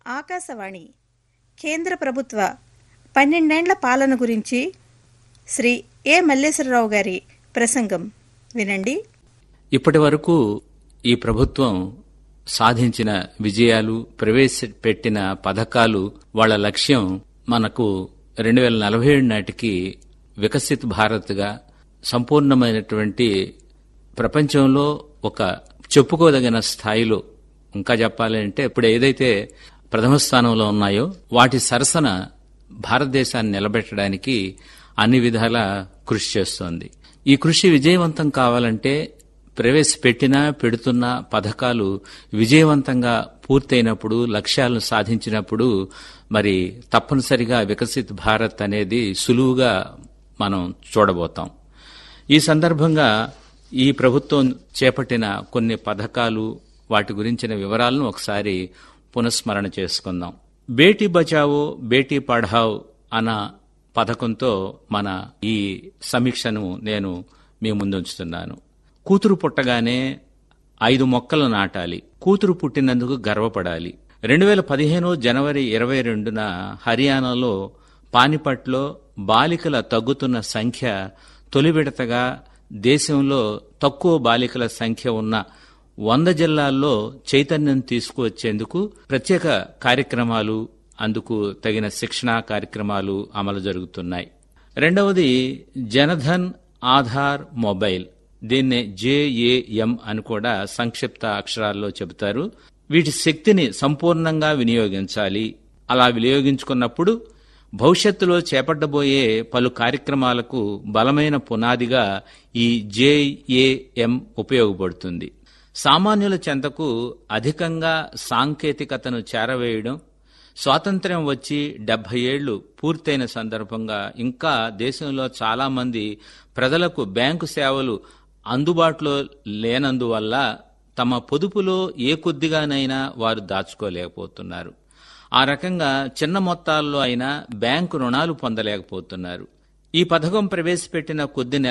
ఆకాశవాణి కేంద్ర ప్రభుత్వ పన్నెండేండ్ల పాలన గురించి శ్రీ ఏ మల్లేశ్వరరావు గారి ప్రసంగం వినండి ఇప్పటి వరకు ఈ ప్రభుత్వం సాధించిన విజయాలు ప్రవేశపెట్టిన పథకాలు వాళ్ళ లక్ష్యం మనకు రెండు వేల నలభై ఏడు నాటికి వికసిత్ భారత్గా సంపూర్ణమైనటువంటి ప్రపంచంలో ఒక చెప్పుకోదగిన స్థాయిలో ఇంకా చెప్పాలంటే ఇప్పుడు ఏదైతే ప్రథమ స్థానంలో ఉన్నాయో వాటి సరసన భారతదేశాన్ని నిలబెట్టడానికి అన్ని విధాల కృషి చేస్తోంది ఈ కృషి విజయవంతం కావాలంటే ప్రవేశపెట్టిన పెడుతున్న పథకాలు విజయవంతంగా పూర్తయినప్పుడు లక్ష్యాలను సాధించినప్పుడు మరి తప్పనిసరిగా వికసిత్ భారత్ అనేది సులువుగా మనం చూడబోతాం ఈ సందర్భంగా ఈ ప్రభుత్వం చేపట్టిన కొన్ని పథకాలు వాటి గురించిన వివరాలను ఒకసారి పునఃస్మరణ చేసుకుందాం బేటీ బచావో బేటీ పఢావ్ అన్న పథకంతో మన ఈ సమీక్షను నేను మీ ముందుంచుతున్నాను కూతురు పుట్టగానే ఐదు మొక్కలు నాటాలి కూతురు పుట్టినందుకు గర్వపడాలి రెండు వేల పదిహేను జనవరి ఇరవై రెండున హర్యానాలో పానిపట్లో బాలికల తగ్గుతున్న సంఖ్య తొలి విడతగా దేశంలో తక్కువ బాలికల సంఖ్య ఉన్న వంద జిల్లాల్లో చైతన్యం తీసుకువచ్చేందుకు ప్రత్యేక కార్యక్రమాలు అందుకు తగిన శిక్షణా కార్యక్రమాలు అమలు జరుగుతున్నాయి రెండవది జనధన్ ఆధార్ మొబైల్ దీన్నే జేఏఎం అని కూడా సంక్షిప్త అక్షరాల్లో చెబుతారు వీటి శక్తిని సంపూర్ణంగా వినియోగించాలి అలా వినియోగించుకున్నప్పుడు భవిష్యత్తులో చేపట్టబోయే పలు కార్యక్రమాలకు బలమైన పునాదిగా ఈ జేఏఎం ఉపయోగపడుతుంది సామాన్యుల చెంతకు అధికంగా సాంకేతికతను చేరవేయడం స్వాతంత్ర్యం వచ్చి డెబ్బై ఏళ్లు పూర్తయిన సందర్భంగా ఇంకా దేశంలో చాలామంది ప్రజలకు బ్యాంకు సేవలు అందుబాటులో లేనందువల్ల తమ పొదుపులో ఏ కొద్దిగానైనా వారు దాచుకోలేకపోతున్నారు ఆ రకంగా చిన్న మొత్తాల్లో అయినా బ్యాంకు రుణాలు పొందలేకపోతున్నారు ఈ పథకం ప్రవేశపెట్టిన కొద్ది